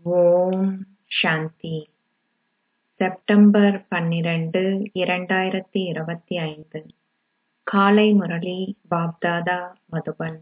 ஓம் சாந்தி September பன்னிரண்டு இரண்டாயிரத்தி இருபத்தி ஐந்து காலை முரளி பாப்தாதா மதுபன்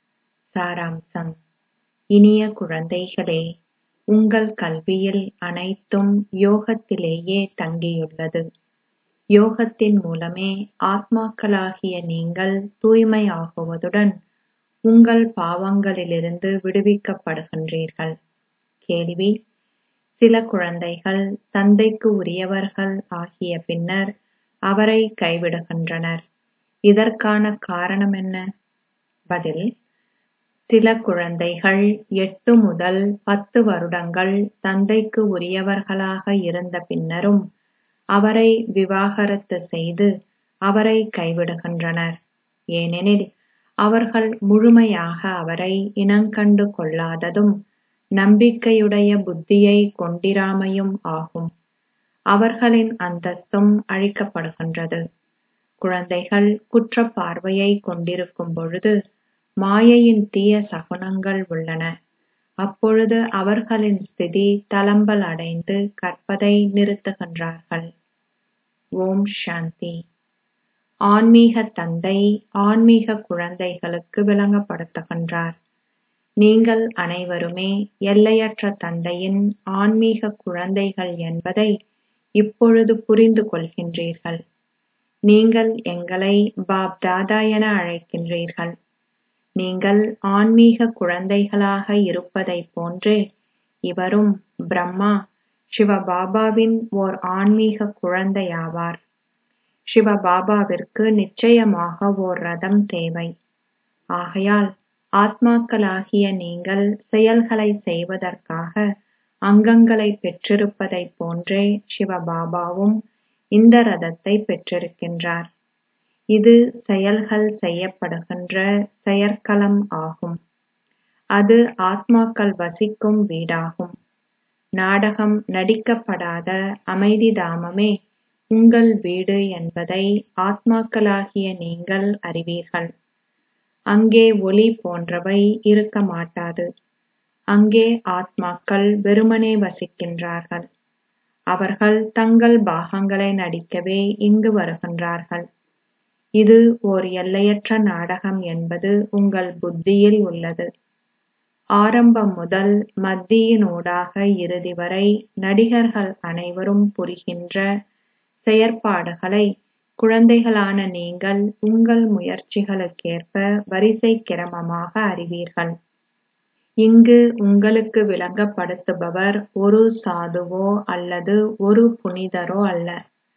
சாராம்சம் இனிய குழந்தைகளே உங்கள் கல்வியில் அனைத்தும் யோகத்திலேயே தங்கியுள்ளது யோகத்தின் மூலமே ஆத்மாக்களாகிய நீங்கள் தூய்மையாகுவதுடன் உங்கள் பாவங்களிலிருந்து விடுவிக்கப்படுகின்றீர்கள் கேள்வி சில குழந்தைகள் தந்தைக்கு உரியவர்கள் ஆகிய பின்னர் அவரை கைவிடுகின்றனர் இதற்கான காரணம் என்ன பதில் சில குழந்தைகள் எட்டு முதல் பத்து வருடங்கள் தந்தைக்கு உரியவர்களாக இருந்த பின்னரும் அவரை விவாகரத்து செய்து அவரை கைவிடுகின்றனர் ஏனெனில் அவர்கள் முழுமையாக அவரை இனங்கண்டு கொள்ளாததும் நம்பிக்கையுடைய புத்தியை கொண்டிராமையும் ஆகும் அவர்களின் அந்தஸ்தும் அழிக்கப்படுகின்றது குழந்தைகள் குற்றப் பார்வையை கொண்டிருக்கும் பொழுது மாயையின் தீய சகுனங்கள் உள்ளன அப்பொழுது அவர்களின் ஸ்திதி தளம்பல் அடைந்து கற்பதை நிறுத்துகின்றார்கள் ஓம் சாந்தி ஆன்மீக தந்தை ஆன்மீக குழந்தைகளுக்கு விளங்கப்படுத்துகின்றார் நீங்கள் அனைவருமே எல்லையற்ற தந்தையின் ஆன்மீக குழந்தைகள் என்பதை இப்பொழுது புரிந்து கொள்கின்றீர்கள் நீங்கள் எங்களை பாப் தாதா என அழைக்கின்றீர்கள் நீங்கள் ஆன்மீக குழந்தைகளாக இருப்பதைப் போன்றே இவரும் பிரம்மா சிவபாபாவின் ஓர் ஆன்மீக குழந்தையாவார் சிவபாபாவிற்கு நிச்சயமாக ஓர் ரதம் தேவை ஆகையால் ஆத்மாக்களாகிய நீங்கள் செயல்களை செய்வதற்காக அங்கங்களை பெற்றிருப்பதைப் போன்றே சிவபாபாவும் இந்த ரதத்தை பெற்றிருக்கின்றார் இது செயல்கள் செய்யப்படுகின்ற செயற்களம் ஆகும் அது ஆத்மாக்கள் வசிக்கும் வீடாகும் நாடகம் நடிக்கப்படாத அமைதி தாமமே உங்கள் வீடு என்பதை ஆத்மாக்களாகிய நீங்கள் அறிவீர்கள் அங்கே ஒளி போன்றவை இருக்க மாட்டாது அங்கே ஆத்மாக்கள் வெறுமனே வசிக்கின்றார்கள் அவர்கள் தங்கள் பாகங்களை நடிக்கவே இங்கு வருகின்றார்கள் இது ஓர் எல்லையற்ற நாடகம் என்பது உங்கள் புத்தியில் உள்ளது ஆரம்பம் முதல் மத்தியினூடாக இறுதி வரை நடிகர்கள் அனைவரும் புரிகின்ற செயற்பாடுகளை குழந்தைகளான நீங்கள் உங்கள் முயற்சிகளுக்கேற்ப வரிசை கிரமமாக அறிவீர்கள் இங்கு உங்களுக்கு விளங்கப்படுத்துபவர் ஒரு சாதுவோ அல்லது ஒரு புனிதரோ அல்ல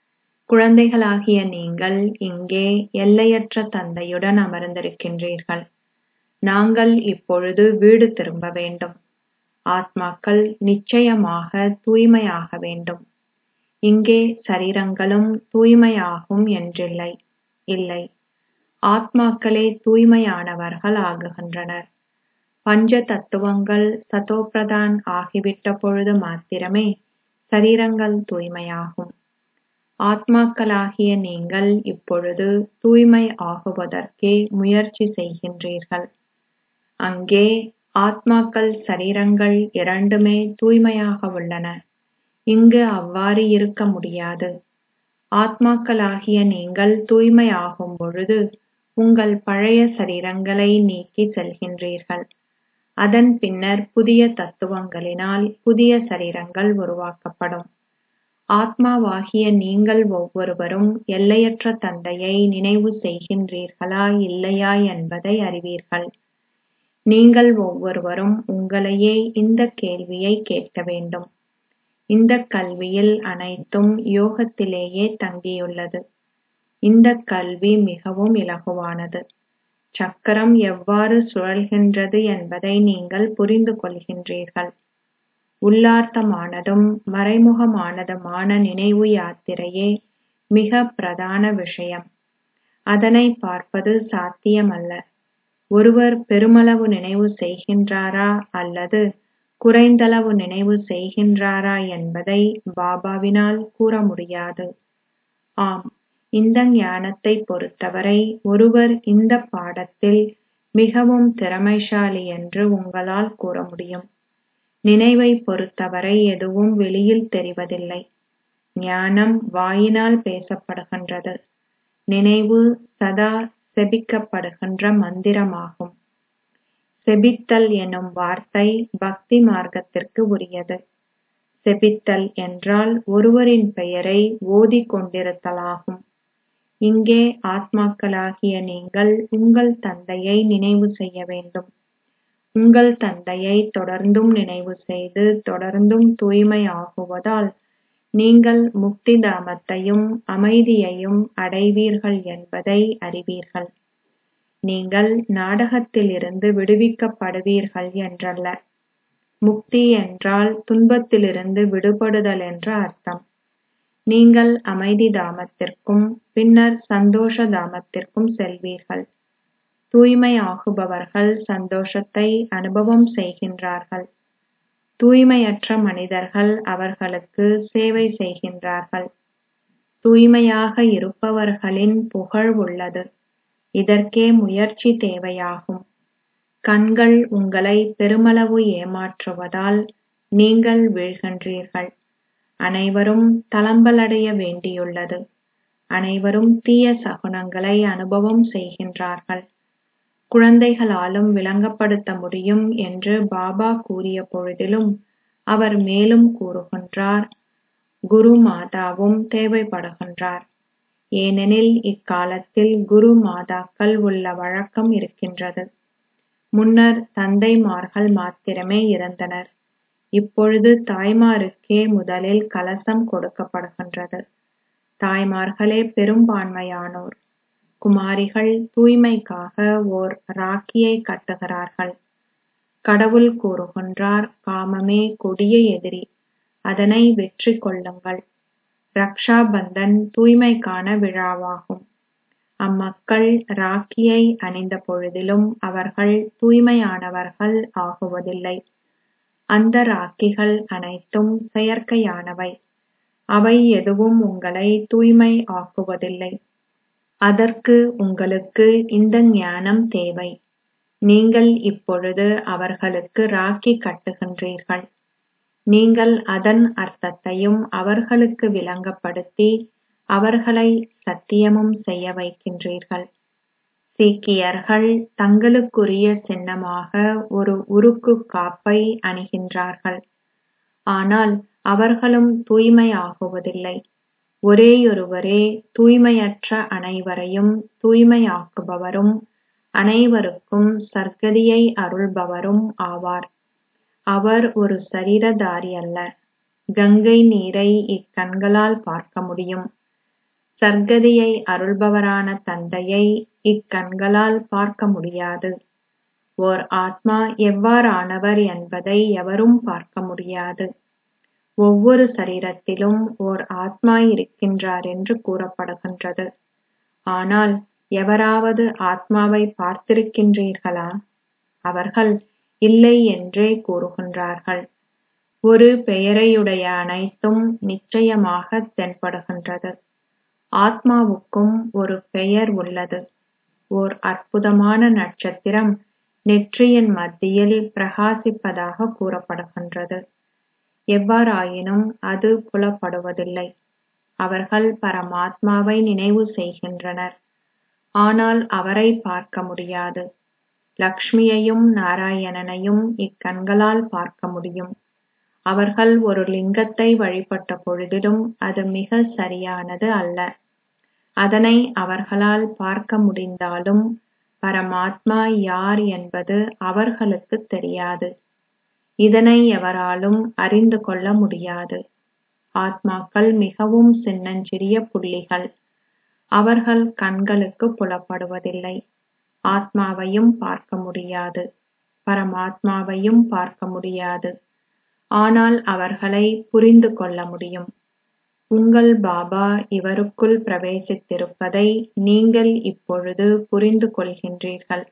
குழந்தைகளாகிய நீங்கள் இங்கே எல்லையற்ற தந்தையுடன் அமர்ந்திருக்கின்றீர்கள் நாங்கள் இப்பொழுது வீடு திரும்ப வேண்டும் ஆத்மாக்கள் நிச்சயமாக தூய்மையாக வேண்டும் இங்கே சரீரங்களும் தூய்மையாகும் என்றில்லை இல்லை ஆத்மாக்களே தூய்மையானவர்கள் ஆகுகின்றனர் பஞ்ச தத்துவங்கள் சதோப்பிரதான் ஆகிவிட்ட பொழுது மாத்திரமே சரீரங்கள் தூய்மையாகும் ஆத்மாக்களாகிய நீங்கள் இப்பொழுது தூய்மை ஆகுவதற்கே முயற்சி செய்கின்றீர்கள் அங்கே ஆத்மாக்கள் சரீரங்கள் இரண்டுமே தூய்மையாக உள்ளன இங்கு அவ்வாறு இருக்க முடியாது ஆத்மாக்களாகிய நீங்கள் தூய்மை ஆகும் பொழுது உங்கள் பழைய சரீரங்களை நீக்கி செல்கின்றீர்கள் அதன் பின்னர் புதிய தத்துவங்களினால் புதிய சரீரங்கள் உருவாக்கப்படும் ஆத்மாவாகிய நீங்கள் ஒவ்வொருவரும் எல்லையற்ற தந்தையை நினைவு செய்கின்றீர்களா இல்லையா என்பதை அறிவீர்கள் நீங்கள் ஒவ்வொருவரும் உங்களையே இந்த கேள்வியை கேட்க வேண்டும் இந்த கல்வியில் அனைத்தும் யோகத்திலேயே தங்கியுள்ளது இந்த கல்வி மிகவும் இலகுவானது சக்கரம் எவ்வாறு சுழல்கின்றது என்பதை நீங்கள் புரிந்து கொள்கின்றீர்கள் உள்ளார்த்தமானதும் மறைமுகமானதுமான நினைவு யாத்திரையே மிக பிரதான விஷயம் அதனை பார்ப்பது சாத்தியமல்ல ஒருவர் பெருமளவு நினைவு செய்கின்றாரா அல்லது குறைந்தளவு நினைவு செய்கின்றாரா என்பதை பாபாவினால் கூற முடியாது ஆம் இந்த ஞானத்தை பொறுத்தவரை ஒருவர் இந்த பாடத்தில் மிகவும் திறமைசாலி என்று உங்களால் கூற முடியும் நினைவைப் பொறுத்தவரை எதுவும் வெளியில் தெரிவதில்லை ஞானம் வாயினால் பேசப்படுகின்றது நினைவு சதா செபிக்கப்படுகின்ற மந்திரமாகும் செபித்தல் எனும் வார்த்தை பக்தி மார்க்கத்திற்கு உரியது செபித்தல் என்றால் ஒருவரின் பெயரை ஓதிக் கொண்டிருத்தலாகும் இங்கே ஆத்மாக்களாகிய நீங்கள் உங்கள் தந்தையை நினைவு செய்ய வேண்டும் உங்கள் தந்தையை தொடர்ந்தும் நினைவு செய்து தொடர்ந்தும் தூய்மை ஆகுவதால் நீங்கள் முக்தி தாமத்தையும் அமைதியையும் அடைவீர்கள் என்பதை அறிவீர்கள் நீங்கள் நாடகத்திலிருந்து விடுவிக்கப்படுவீர்கள் என்றல்ல முக்தி என்றால் துன்பத்திலிருந்து விடுபடுதல் என்று அர்த்தம் நீங்கள் அமைதி தாமத்திற்கும் பின்னர் சந்தோஷ தாமத்திற்கும் செல்வீர்கள் தூய்மை ஆகுபவர்கள் சந்தோஷத்தை அனுபவம் செய்கின்றார்கள் தூய்மையற்ற மனிதர்கள் அவர்களுக்கு சேவை செய்கின்றார்கள் தூய்மையாக இருப்பவர்களின் புகழ் உள்ளது இதற்கே முயற்சி தேவையாகும் கண்கள் உங்களை பெருமளவு ஏமாற்றுவதால் நீங்கள் வீழ்கின்றீர்கள் அனைவரும் தளம்பலடைய வேண்டியுள்ளது அனைவரும் தீய சகுனங்களை அனுபவம் செய்கின்றார்கள் குழந்தைகளாலும் விளங்கப்படுத்த முடியும் என்று பாபா கூறிய பொழுதிலும் அவர் மேலும் கூறுகின்றார் குரு மாதாவும் தேவைப்படுகின்றார் ஏனெனில் இக்காலத்தில் குரு மாதாக்கள் உள்ள வழக்கம் இருக்கின்றது முன்னர் தந்தைமார்கள் மாத்திரமே இருந்தனர் இப்பொழுது தாய்மாருக்கே முதலில் கலசம் கொடுக்கப்படுகின்றது தாய்மார்களே பெரும்பான்மையானோர் குமாரிகள் தூய்மைக்காக ஓர் ராக்கியை கட்டுகிறார்கள் கடவுள் கூறுகின்றார் காமமே கொடிய எதிரி அதனை வெற்றி கொள்ளுங்கள் ரக்ஷா பந்தன் தூய்மைக்கான விழாவாகும் அம்மக்கள் ராக்கியை அணிந்த பொழுதிலும் அவர்கள் தூய்மையானவர்கள் ஆகுவதில்லை அந்த ராக்கிகள் அனைத்தும் செயற்கையானவை அவை எதுவும் உங்களை தூய்மை ஆக்குவதில்லை அதற்கு உங்களுக்கு இந்த ஞானம் தேவை நீங்கள் இப்பொழுது அவர்களுக்கு ராக்கி கட்டுகின்றீர்கள் நீங்கள் அதன் அர்த்தத்தையும் அவர்களுக்கு விளங்கப்படுத்தி அவர்களை சத்தியமும் செய்ய வைக்கின்றீர்கள் சீக்கியர்கள் தங்களுக்குரிய சின்னமாக ஒரு உருக்கு காப்பை அணிகின்றார்கள் ஆனால் அவர்களும் தூய்மை ஆகுவதில்லை ஒரேயொருவரே தூய்மையற்ற அனைவரையும் தூய்மையாக்குபவரும் அனைவருக்கும் சர்க்கதியை அருள்பவரும் ஆவார் அவர் ஒரு சரீரதாரி அல்ல கங்கை நீரை இக்கண்களால் பார்க்க முடியும் சர்க்கதியை அருள்பவரான தந்தையை இக்கண்களால் பார்க்க முடியாது ஓர் ஆத்மா எவ்வாறானவர் என்பதை எவரும் பார்க்க முடியாது ஒவ்வொரு சரீரத்திலும் ஓர் ஆத்மா இருக்கின்றார் என்று கூறப்படுகின்றது ஆனால் எவராவது ஆத்மாவை பார்த்திருக்கின்றீர்களா அவர்கள் இல்லை என்றே கூறுகின்றார்கள் ஒரு பெயரையுடைய அனைத்தும் நிச்சயமாக தென்படுகின்றது ஆத்மாவுக்கும் ஒரு பெயர் உள்ளது ஓர் அற்புதமான நட்சத்திரம் நெற்றியின் மத்தியில் பிரகாசிப்பதாக கூறப்படுகின்றது எவ்வாறாயினும் அது புலப்படுவதில்லை அவர்கள் பரமாத்மாவை நினைவு செய்கின்றனர் ஆனால் அவரை பார்க்க முடியாது லக்ஷ்மியையும் நாராயணனையும் இக்கண்களால் பார்க்க முடியும் அவர்கள் ஒரு லிங்கத்தை வழிபட்ட பொழுதிலும் அது மிக சரியானது அல்ல அதனை அவர்களால் பார்க்க முடிந்தாலும் பரமாத்மா யார் என்பது அவர்களுக்கு தெரியாது இதனை எவராலும் அறிந்து கொள்ள முடியாது ஆத்மாக்கள் மிகவும் சின்னஞ்சிறிய புள்ளிகள் அவர்கள் கண்களுக்கு புலப்படுவதில்லை ஆத்மாவையும் பார்க்க முடியாது பரமாத்மாவையும் பார்க்க முடியாது ஆனால் அவர்களை புரிந்து கொள்ள முடியும் உங்கள் பாபா இவருக்குள் பிரவேசித்திருப்பதை நீங்கள் இப்பொழுது புரிந்து கொள்கின்றீர்கள்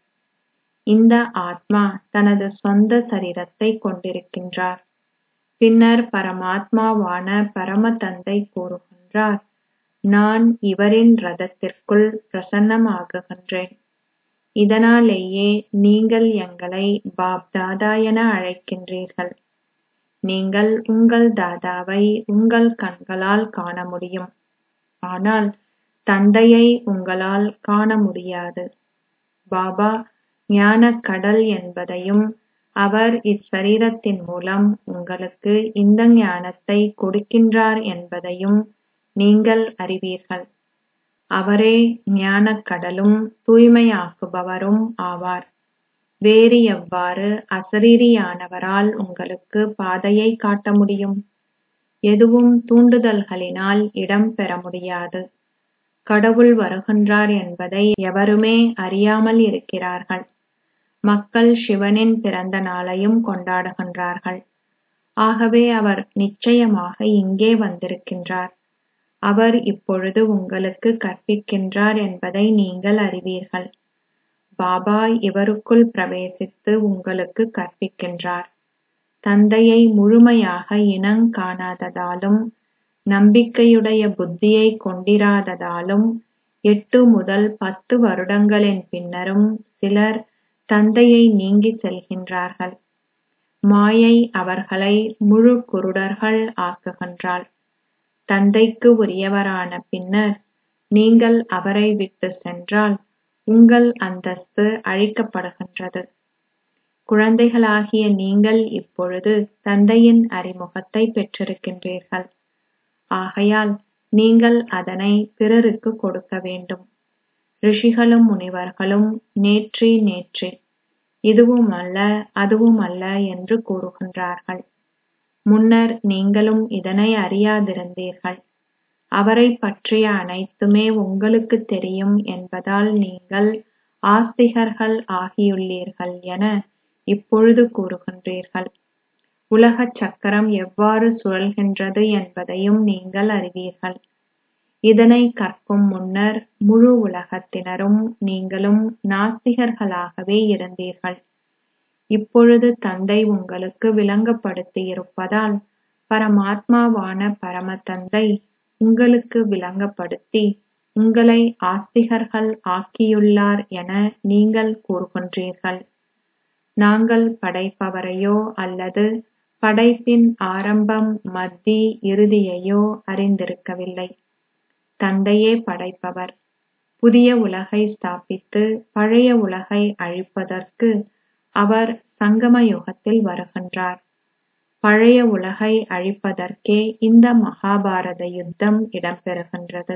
இந்த ஆத்மா தனது சொந்த சரீரத்தை கொண்டிருக்கின்றார் பின்னர் பரமாத்மாவான பரம தந்தை கூறுகின்றார் நான் இவரின் ரதத்திற்குள் பிரசன்னமாகுகின்றேன் இதனாலேயே நீங்கள் எங்களை பாப்தாதா என அழைக்கின்றீர்கள் நீங்கள் உங்கள் தாதாவை உங்கள் கண்களால் காண முடியும் ஆனால் தந்தையை உங்களால் காண முடியாது பாபா ஞானக் கடல் என்பதையும் அவர் இச்சரீரத்தின் மூலம் உங்களுக்கு இந்த ஞானத்தை கொடுக்கின்றார் என்பதையும் நீங்கள் அறிவீர்கள் அவரே ஞானக் கடலும் தூய்மையாக்குபவரும் ஆவார் வேறு எவ்வாறு அசரீரியானவரால் உங்களுக்கு பாதையை காட்ட முடியும் எதுவும் தூண்டுதல்களினால் இடம் பெற முடியாது கடவுள் வருகின்றார் என்பதை எவருமே அறியாமல் இருக்கிறார்கள் மக்கள் சிவனின் பிறந்த நாளையும் கொண்டாடுகின்றார்கள் ஆகவே அவர் நிச்சயமாக இங்கே வந்திருக்கின்றார் அவர் இப்பொழுது உங்களுக்கு கற்பிக்கின்றார் என்பதை நீங்கள் அறிவீர்கள் பாபா இவருக்குள் பிரவேசித்து உங்களுக்கு கற்பிக்கின்றார் தந்தையை முழுமையாக இனங் காணாததாலும் நம்பிக்கையுடைய புத்தியை கொண்டிராததாலும் எட்டு முதல் பத்து வருடங்களின் பின்னரும் சிலர் தந்தையை நீங்கி செல்கின்றார்கள் மாயை அவர்களை முழு குருடர்கள் ஆக்குகின்றாள் தந்தைக்கு உரியவரான பின்னர் நீங்கள் அவரை விட்டு சென்றால் உங்கள் அந்தஸ்து அழிக்கப்படுகின்றது குழந்தைகளாகிய நீங்கள் இப்பொழுது தந்தையின் அறிமுகத்தை பெற்றிருக்கின்றீர்கள் ஆகையால் நீங்கள் அதனை பிறருக்கு கொடுக்க வேண்டும் ரிஷிகளும் முனிவர்களும் நேற்றி நேற்றி இதுவும் அல்ல அதுவும் அல்ல என்று கூறுகின்றார்கள் முன்னர் நீங்களும் இதனை அறியாதிருந்தீர்கள் அவரைப் பற்றிய அனைத்துமே உங்களுக்கு தெரியும் என்பதால் நீங்கள் ஆஸ்திகர்கள் ஆகியுள்ளீர்கள் என இப்பொழுது கூறுகின்றீர்கள் உலகச் சக்கரம் எவ்வாறு சுழல்கின்றது என்பதையும் நீங்கள் அறிவீர்கள் இதனை கற்கும் முன்னர் முழு உலகத்தினரும் நீங்களும் நாஸ்திகர்களாகவே இருந்தீர்கள் இப்பொழுது தந்தை உங்களுக்கு விளங்கப்படுத்தியிருப்பதால் பரமாத்மாவான பரம தந்தை உங்களுக்கு விளங்கப்படுத்தி உங்களை ஆஸ்திகர்கள் ஆக்கியுள்ளார் என நீங்கள் கூறுகின்றீர்கள் நாங்கள் படைப்பவரையோ அல்லது படைப்பின் ஆரம்பம் மத்தி இறுதியையோ அறிந்திருக்கவில்லை தந்தையே படைப்பவர் புதிய உலகை ஸ்தாபித்து பழைய உலகை அழிப்பதற்கு அவர் சங்கம யுகத்தில் வருகின்றார் பழைய உலகை அழிப்பதற்கே இந்த மகாபாரத யுத்தம் இடம்பெறுகின்றது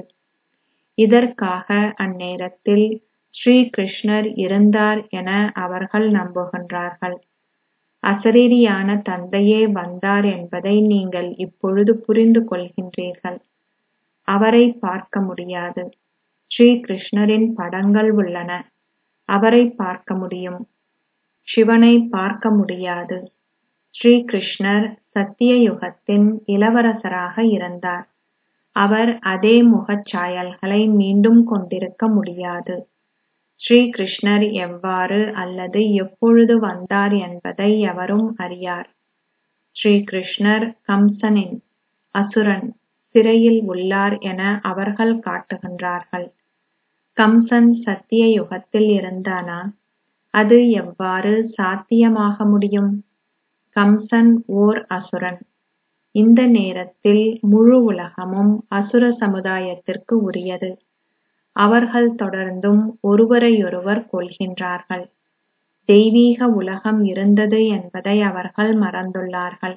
இதற்காக அந்நேரத்தில் ஸ்ரீ கிருஷ்ணர் இருந்தார் என அவர்கள் நம்புகின்றார்கள் அசரீரியான தந்தையே வந்தார் என்பதை நீங்கள் இப்பொழுது புரிந்து கொள்கின்றீர்கள் அவரை பார்க்க முடியாது ஸ்ரீ கிருஷ்ணரின் படங்கள் உள்ளன அவரை பார்க்க முடியும் சிவனை பார்க்க முடியாது ஸ்ரீ கிருஷ்ணர் சத்திய யுகத்தின் இளவரசராக இருந்தார் அவர் அதே முகச்சாயல்களை மீண்டும் கொண்டிருக்க முடியாது ஸ்ரீ கிருஷ்ணர் எவ்வாறு அல்லது எப்பொழுது வந்தார் என்பதை எவரும் அறியார் ஸ்ரீ கிருஷ்ணர் கம்சனின் அசுரன் சிறையில் உள்ளார் என அவர்கள் காட்டுகின்றார்கள் கம்சன் சத்திய யுகத்தில் இருந்தானா அது எவ்வாறு சாத்தியமாக முடியும் கம்சன் ஓர் அசுரன் இந்த நேரத்தில் முழு உலகமும் அசுர சமுதாயத்திற்கு உரியது அவர்கள் தொடர்ந்தும் ஒருவரையொருவர் கொல்கின்றார்கள் தெய்வீக உலகம் இருந்தது என்பதை அவர்கள் மறந்துள்ளார்கள்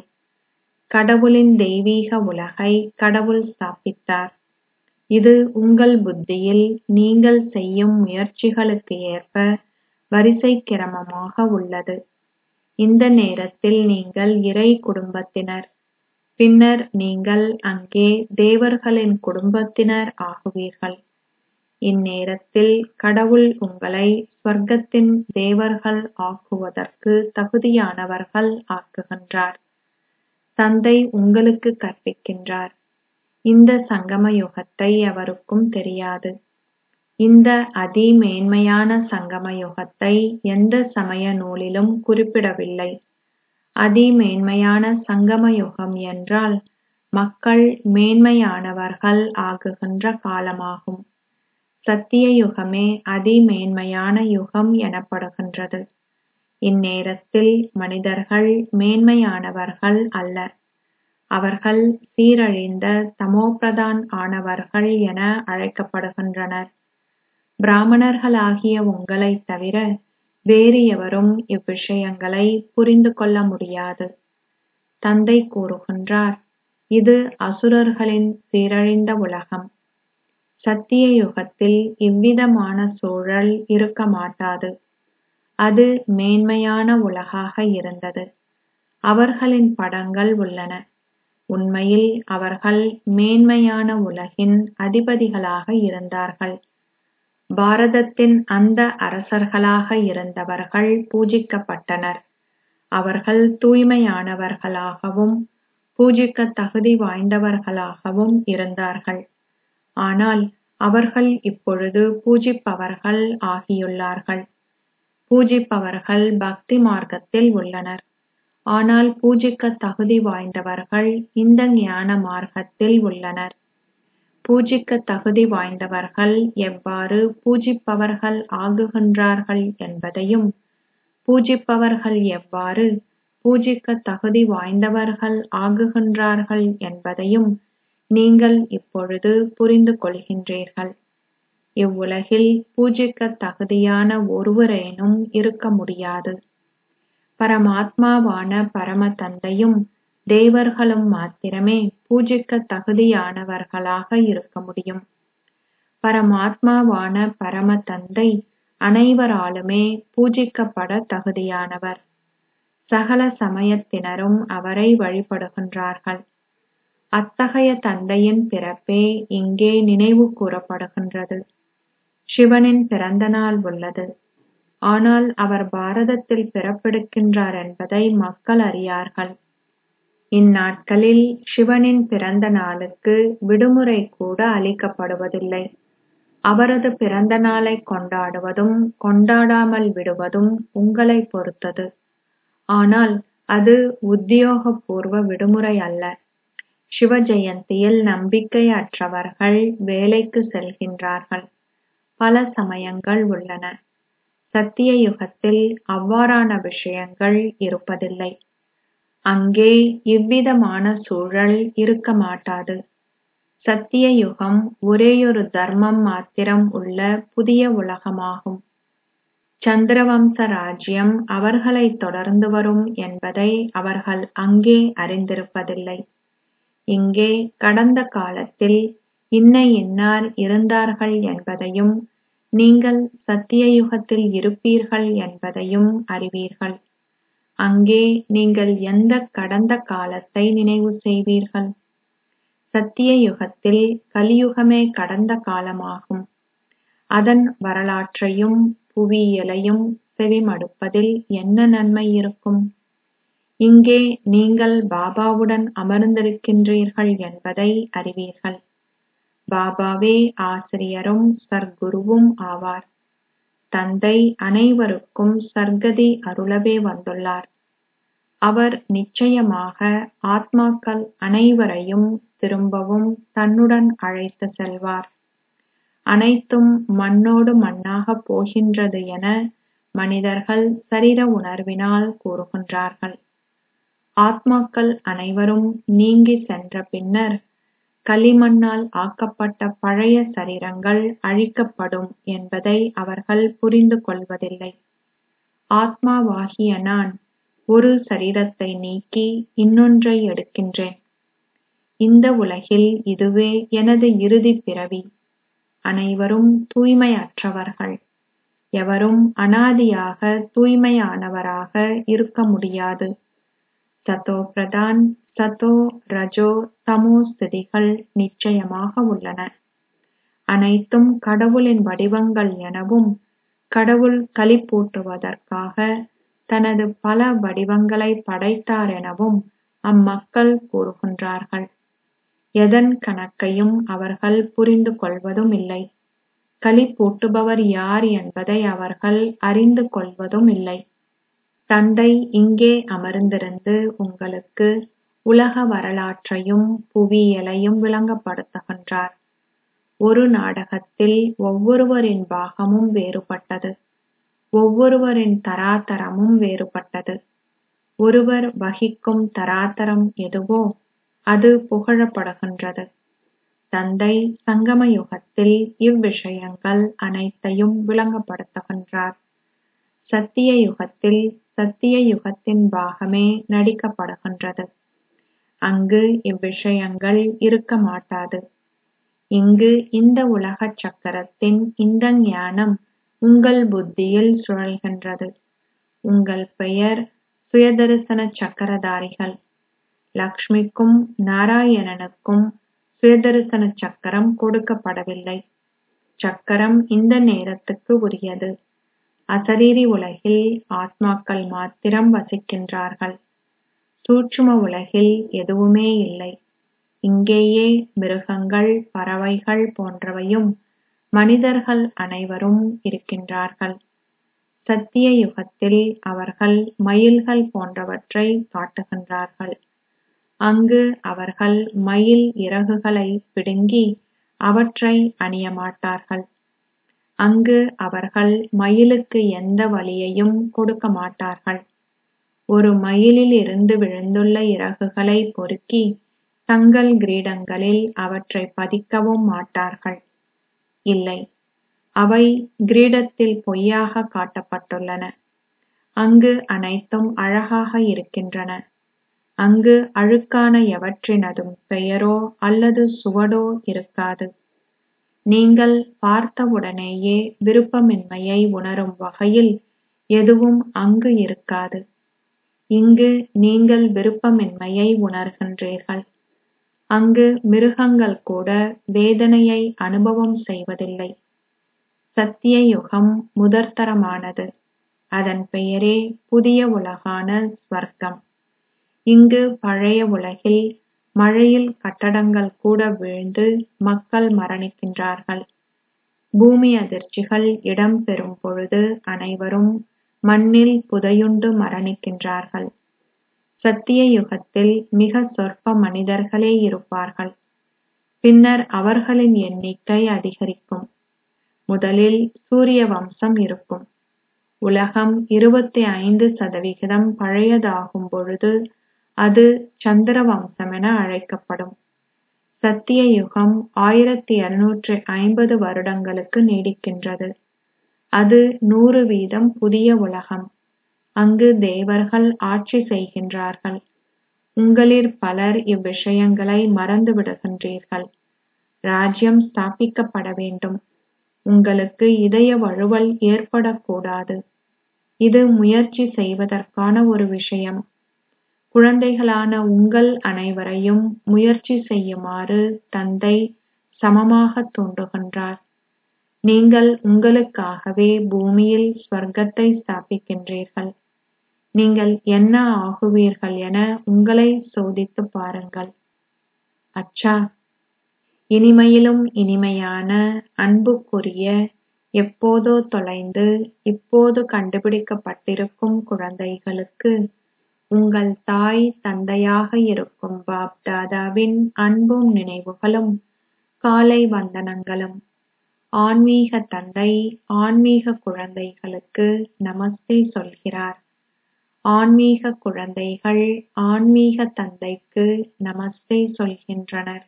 கடவுளின் தெய்வீக உலகை கடவுள் ஸ்தாபித்தார் இது உங்கள் புத்தியில் நீங்கள் செய்யும் முயற்சிகளுக்கு ஏற்ப வரிசை கிரமமாக உள்ளது இந்த நேரத்தில் நீங்கள் இறை குடும்பத்தினர் பின்னர் நீங்கள் அங்கே தேவர்களின் குடும்பத்தினர் ஆகுவீர்கள் இந்நேரத்தில் கடவுள் உங்களை சொர்க்கத்தின் தேவர்கள் ஆக்குவதற்கு தகுதியானவர்கள் ஆக்குகின்றார் தந்தை உங்களுக்கு கற்பிக்கின்றார் இந்த சங்கம யுகத்தை எவருக்கும் தெரியாது இந்த அதி மேன்மையான சங்கம யுகத்தை எந்த சமய நூலிலும் குறிப்பிடவில்லை அதி மேன்மையான சங்கம யுகம் என்றால் மக்கள் மேன்மையானவர்கள் ஆகுகின்ற காலமாகும் சத்திய யுகமே அதி மேன்மையான யுகம் எனப்படுகின்றது இந்நேரத்தில் மனிதர்கள் மேன்மையானவர்கள் அல்ல அவர்கள் சீரழிந்த தமோபிரதான் ஆனவர்கள் என அழைக்கப்படுகின்றனர் பிராமணர்களாகிய உங்களைத் தவிர வேறு எவரும் இவ்விஷயங்களை புரிந்து கொள்ள முடியாது தந்தை கூறுகின்றார் இது அசுரர்களின் சீரழிந்த உலகம் சத்திய யுகத்தில் இவ்விதமான சூழல் இருக்க மாட்டாது அது மேன்மையான உலகாக இருந்தது அவர்களின் படங்கள் உள்ளன உண்மையில் அவர்கள் மேன்மையான உலகின் அதிபதிகளாக இருந்தார்கள் பாரதத்தின் அந்த அரசர்களாக இருந்தவர்கள் பூஜிக்கப்பட்டனர் அவர்கள் தூய்மையானவர்களாகவும் பூஜிக்க தகுதி வாய்ந்தவர்களாகவும் இருந்தார்கள் ஆனால் அவர்கள் இப்பொழுது பூஜிப்பவர்கள் ஆகியுள்ளார்கள் பூஜிப்பவர்கள் பக்தி மார்க்கத்தில் உள்ளனர் ஆனால் பூஜிக்க தகுதி வாய்ந்தவர்கள் இந்த ஞான மார்க்கத்தில் உள்ளனர் பூஜிக்க தகுதி வாய்ந்தவர்கள் எவ்வாறு பூஜிப்பவர்கள் ஆகுகின்றார்கள் என்பதையும் பூஜிப்பவர்கள் எவ்வாறு பூஜிக்க தகுதி வாய்ந்தவர்கள் ஆகுகின்றார்கள் என்பதையும் நீங்கள் இப்பொழுது புரிந்து கொள்கின்றீர்கள் இவ்வுலகில் பூஜிக்க தகுதியான ஒருவரேனும் இருக்க முடியாது பரமாத்மாவான பரம தந்தையும் தேவர்களும் மாத்திரமே பூஜிக்க தகுதியானவர்களாக இருக்க முடியும் பரமாத்மாவான பரம தந்தை அனைவராலுமே பூஜிக்கப்பட தகுதியானவர் சகல சமயத்தினரும் அவரை வழிபடுகின்றார்கள் அத்தகைய தந்தையின் பிறப்பே இங்கே நினைவு கூறப்படுகின்றது சிவனின் பிறந்த நாள் உள்ளது ஆனால் அவர் பாரதத்தில் பிறப்பெடுக்கின்றார் என்பதை மக்கள் அறியார்கள் இந்நாட்களில் சிவனின் பிறந்த நாளுக்கு விடுமுறை கூட அளிக்கப்படுவதில்லை அவரது பிறந்த நாளை கொண்டாடுவதும் கொண்டாடாமல் விடுவதும் உங்களை பொறுத்தது ஆனால் அது உத்தியோகபூர்வ விடுமுறை அல்ல சிவ ஜெயந்தியில் நம்பிக்கை அற்றவர்கள் வேலைக்கு செல்கின்றார்கள் பல சமயங்கள் உள்ளன சத்திய யுகத்தில் அவ்வாறான விஷயங்கள் இருப்பதில்லை அங்கே இவ்விதமான சூழல் இருக்க மாட்டாது சத்திய யுகம் ஒரேயொரு தர்மம் மாத்திரம் உள்ள புதிய உலகமாகும் சந்திரவம்ச ராஜ்யம் அவர்களை தொடர்ந்து வரும் என்பதை அவர்கள் அங்கே அறிந்திருப்பதில்லை இங்கே கடந்த காலத்தில் இன்ன இன்னார் இருந்தார்கள் என்பதையும் நீங்கள் சத்திய யுகத்தில் இருப்பீர்கள் என்பதையும் அறிவீர்கள் அங்கே நீங்கள் எந்த கடந்த காலத்தை நினைவு செய்வீர்கள் சத்திய யுகத்தில் கலியுகமே கடந்த காலமாகும் அதன் வரலாற்றையும் புவியியலையும் செவிமடுப்பதில் என்ன நன்மை இருக்கும் இங்கே நீங்கள் பாபாவுடன் அமர்ந்திருக்கின்றீர்கள் என்பதை அறிவீர்கள் பாபாவே ஆசிரியரும் சர்க்குருவும் ஆவார் தந்தை அனைவருக்கும் சர்க்கதி அருளவே வந்துள்ளார் அவர் நிச்சயமாக ஆத்மாக்கள் அனைவரையும் திரும்பவும் தன்னுடன் அழைத்து செல்வார் அனைத்தும் மண்ணோடு மண்ணாக போகின்றது என மனிதர்கள் சரீர உணர்வினால் கூறுகின்றார்கள் ஆத்மாக்கள் அனைவரும் நீங்கி சென்ற பின்னர் களிமண்ணால் ஆக்கப்பட்ட பழைய சரீரங்கள் அழிக்கப்படும் என்பதை அவர்கள் புரிந்து கொள்வதில்லை ஆத்மாவாகிய நான் ஒரு சரீரத்தை நீக்கி இன்னொன்றை எடுக்கின்றேன் இந்த உலகில் இதுவே எனது இறுதி பிறவி அனைவரும் தூய்மையற்றவர்கள் எவரும் அனாதியாக தூய்மையானவராக இருக்க முடியாது சதோ பிரதான் சதோ ரஜோ தமோ ஸ்திதிகள் நிச்சயமாக உள்ளன அனைத்தும் கடவுளின் வடிவங்கள் எனவும் கடவுள் களிப்பூட்டுவதற்காக தனது பல வடிவங்களை படைத்தார் எனவும் அம்மக்கள் கூறுகின்றார்கள் எதன் கணக்கையும் அவர்கள் புரிந்து கொள்வதும் இல்லை களிப்பூட்டுபவர் யார் என்பதை அவர்கள் அறிந்து கொள்வதும் இல்லை தந்தை இங்கே அமர்ந்திருந்து உங்களுக்கு உலக வரலாற்றையும் புவியியலையும் விளங்கப்படுத்துகின்றார் ஒரு நாடகத்தில் ஒவ்வொருவரின் பாகமும் வேறுபட்டது ஒவ்வொருவரின் தராதரமும் வேறுபட்டது ஒருவர் வகிக்கும் தராதரம் எதுவோ அது புகழப்படுகின்றது தந்தை சங்கம யுகத்தில் இவ்விஷயங்கள் அனைத்தையும் விளங்கப்படுத்துகின்றார் சத்திய யுகத்தில் சத்திய யுகத்தின் பாகமே நடிக்கப்படுகின்றது அங்கு இவ்விஷயங்கள் இருக்க மாட்டாது இங்கு இந்த உலகச் சக்கரத்தின் இந்த ஞானம் உங்கள் புத்தியில் சுழல்கின்றது உங்கள் பெயர் சுயதரிசன சக்கரதாரிகள் லக்ஷ்மிக்கும் நாராயணனுக்கும் சுயதரிசன சக்கரம் கொடுக்கப்படவில்லை சக்கரம் இந்த நேரத்துக்கு உரியது அசரீரி உலகில் ஆத்மாக்கள் மாத்திரம் வசிக்கின்றார்கள் சூட்சும உலகில் எதுவுமே இல்லை இங்கேயே மிருகங்கள் பறவைகள் போன்றவையும் மனிதர்கள் அனைவரும் இருக்கின்றார்கள் சத்திய யுகத்தில் அவர்கள் மயில்கள் போன்றவற்றை காட்டுகின்றார்கள் அங்கு அவர்கள் மயில் இறகுகளை பிடுங்கி அவற்றை அணியமாட்டார்கள் அங்கு அவர்கள் மயிலுக்கு எந்த வலியையும் கொடுக்க மாட்டார்கள் ஒரு மயிலில் இருந்து விழுந்துள்ள இறகுகளை பொறுக்கி தங்கள் கிரீடங்களில் அவற்றை பதிக்கவும் மாட்டார்கள் இல்லை அவை கிரீடத்தில் பொய்யாக காட்டப்பட்டுள்ளன அங்கு அனைத்தும் அழகாக இருக்கின்றன அங்கு அழுக்கான எவற்றினதும் பெயரோ அல்லது சுவடோ இருக்காது நீங்கள் பார்த்தவுடனேயே விருப்பமின்மையை உணரும் வகையில் எதுவும் அங்கு இருக்காது இங்கு நீங்கள் விருப்பமின்மையை உணர்கின்றீர்கள் அங்கு மிருகங்கள் கூட வேதனையை அனுபவம் செய்வதில்லை சத்திய யுகம் முதற்தரமானது அதன் பெயரே புதிய உலகான ஸ்வர்க்கம் இங்கு பழைய உலகில் மழையில் கட்டடங்கள் கூட வீழ்ந்து மக்கள் மரணிக்கின்றார்கள் பூமி அதிர்ச்சிகள் இடம்பெறும் பொழுது அனைவரும் மண்ணில் புதையுண்டு மரணிக்கின்றார்கள் சத்திய யுகத்தில் மிக சொற்ப மனிதர்களே இருப்பார்கள் பின்னர் அவர்களின் எண்ணிக்கை அதிகரிக்கும் முதலில் சூரிய வம்சம் இருக்கும் உலகம் இருபத்தி ஐந்து சதவிகிதம் பழையதாகும் பொழுது அது சந்திர வம்சமென அழைக்கப்படும் சத்திய யுகம் ஆயிரத்தி இருநூற்றி ஐம்பது வருடங்களுக்கு நீடிக்கின்றது அது நூறு வீதம் புதிய உலகம் அங்கு தேவர்கள் ஆட்சி செய்கின்றார்கள் உங்களிற் பலர் இவ்விஷயங்களை மறந்து விடுகின்றீர்கள் ராஜ்யம் ஸ்தாபிக்கப்பட வேண்டும் உங்களுக்கு இதய வழுவல் ஏற்படக்கூடாது இது முயற்சி செய்வதற்கான ஒரு விஷயம் குழந்தைகளான உங்கள் அனைவரையும் முயற்சி செய்யுமாறு தந்தை சமமாக தூண்டுகின்றார் நீங்கள் உங்களுக்காகவே பூமியில் ஸ்வர்க்கத்தை ஸ்தாபிக்கின்றீர்கள் நீங்கள் என்ன ஆகுவீர்கள் என உங்களை சோதித்துப் பாருங்கள் அச்சா இனிமையிலும் இனிமையான அன்புக்குரிய எப்போதோ தொலைந்து இப்போது கண்டுபிடிக்கப்பட்டிருக்கும் குழந்தைகளுக்கு உங்கள் தாய் தந்தையாக இருக்கும் பாப் தாதாவின் அன்பும் நினைவுகளும் காலை வந்தனங்களும் ஆன்மீக தந்தை ஆன்மீக குழந்தைகளுக்கு நமஸ்தே சொல்கிறார் ஆன்மீக குழந்தைகள் ஆன்மீக தந்தைக்கு நமஸ்தே சொல்கின்றனர்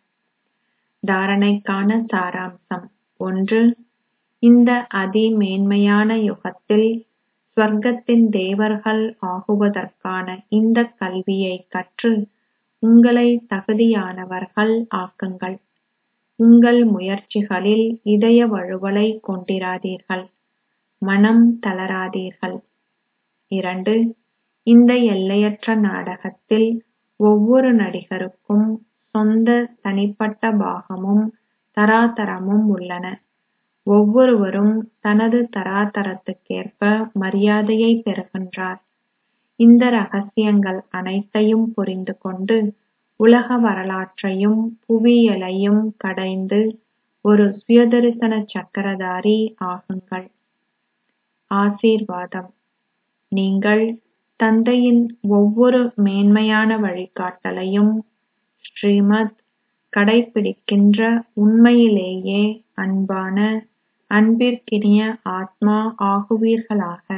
தாரணைக்கான சாராம்சம் ஒன்று இந்த அதி மேன்மையான யுகத்தில் ஸ்வர்க்கத்தின் தேவர்கள் ஆகுவதற்கான இந்த கல்வியை கற்று உங்களை தகுதியானவர்கள் ஆக்குங்கள் உங்கள் முயற்சிகளில் இதய வழுவலை கொண்டிராதீர்கள் மனம் தளராதீர்கள் இரண்டு இந்த எல்லையற்ற நாடகத்தில் ஒவ்வொரு நடிகருக்கும் சொந்த தனிப்பட்ட பாகமும் தராதரமும் உள்ளன ஒவ்வொருவரும் தனது தராதரத்துக்கேற்ப மரியாதையை பெறுகின்றார் இந்த ரகசியங்கள் அனைத்தையும் புரிந்து கொண்டு உலக வரலாற்றையும் புவியியலையும் கடைந்து ஒரு சுயதரிசன சக்கரதாரி ஆகுங்கள் ஆசீர்வாதம் நீங்கள் தந்தையின் ஒவ்வொரு மேன்மையான வழிகாட்டலையும் ஸ்ரீமத் கடைப்பிடிக்கின்ற உண்மையிலேயே அன்பான அன்பிற்கினிய ஆத்மா ஆகுவீர்களாக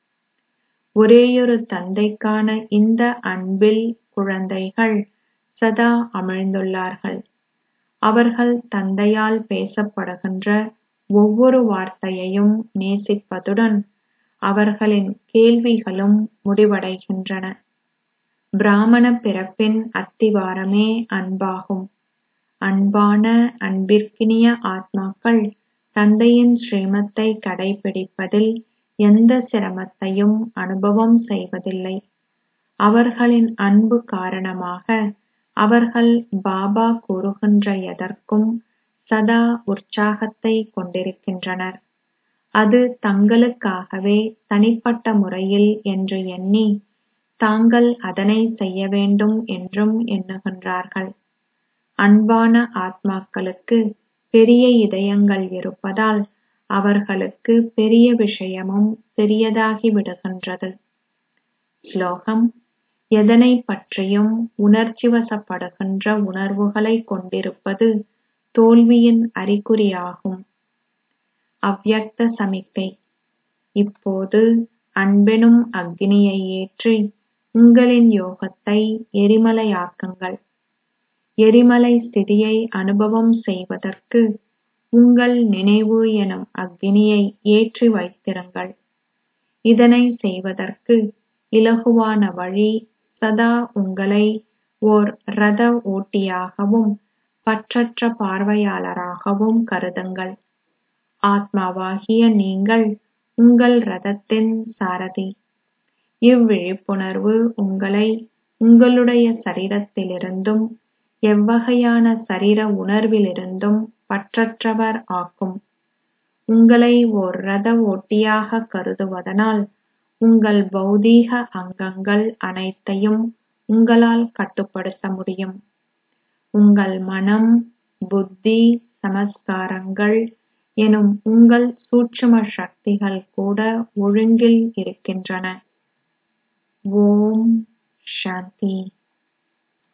ஒரேயொரு தந்தைக்கான இந்த அன்பில் குழந்தைகள் சதா அமிழ்ந்துள்ளார்கள் அவர்கள் தந்தையால் பேசப்படுகின்ற ஒவ்வொரு வார்த்தையையும் நேசிப்பதுடன் அவர்களின் கேள்விகளும் முடிவடைகின்றன பிராமண பிறப்பின் அத்திவாரமே அன்பாகும் அன்பான அன்பிற்கினிய ஆத்மாக்கள் தந்தையின் ஸ்ரீமத்தை கடைபிடிப்பதில் எந்த சிரமத்தையும் அனுபவம் செய்வதில்லை அவர்களின் அன்பு காரணமாக அவர்கள் பாபா கூறுகின்ற எதற்கும் சதா உற்சாகத்தை கொண்டிருக்கின்றனர் அது தங்களுக்காகவே தனிப்பட்ட முறையில் என்று எண்ணி தாங்கள் அதனை செய்ய வேண்டும் என்றும் எண்ணுகின்றார்கள் அன்பான ஆத்மாக்களுக்கு பெரிய இதயங்கள் இருப்பதால் அவர்களுக்கு பெரிய விஷயமும் சிறியதாகி விடுகின்றது ஸ்லோகம் எதனை பற்றியும் உணர்ச்சி வசப்படுகின்ற உணர்வுகளை கொண்டிருப்பது தோல்வியின் அறிகுறியாகும் அவ்யக்த சமிக்கை இப்போது அன்பெனும் அக்னியை ஏற்றி உங்களின் யோகத்தை எரிமலையாக்குங்கள் எரிமலை ஸ்திதியை அனுபவம் செய்வதற்கு உங்கள் நினைவு எனும் அக்னியை ஏற்றி வைத்திருங்கள் இதனை செய்வதற்கு இலகுவான வழி சதா உங்களை ஓர் ரத ஓட்டியாகவும் பற்றற்ற பார்வையாளராகவும் கருதுங்கள் ஆத்மாவாகிய நீங்கள் உங்கள் ரதத்தின் சாரதி இவ்விழிப்புணர்வு உங்களை உங்களுடைய சரீரத்திலிருந்தும் எவ்வகையான சரீர உணர்விலிருந்தும் பற்றற்றவர் ஆக்கும் உங்களை ஓர் ரத ஓட்டியாக கருதுவதனால் உங்கள் பௌதீக அங்கங்கள் அனைத்தையும் உங்களால் கட்டுப்படுத்த முடியும் உங்கள் மனம் புத்தி சமஸ்காரங்கள் எனும் உங்கள் சூட்சும சக்திகள் கூட ஒழுங்கில் இருக்கின்றன ஓம் சாந்தி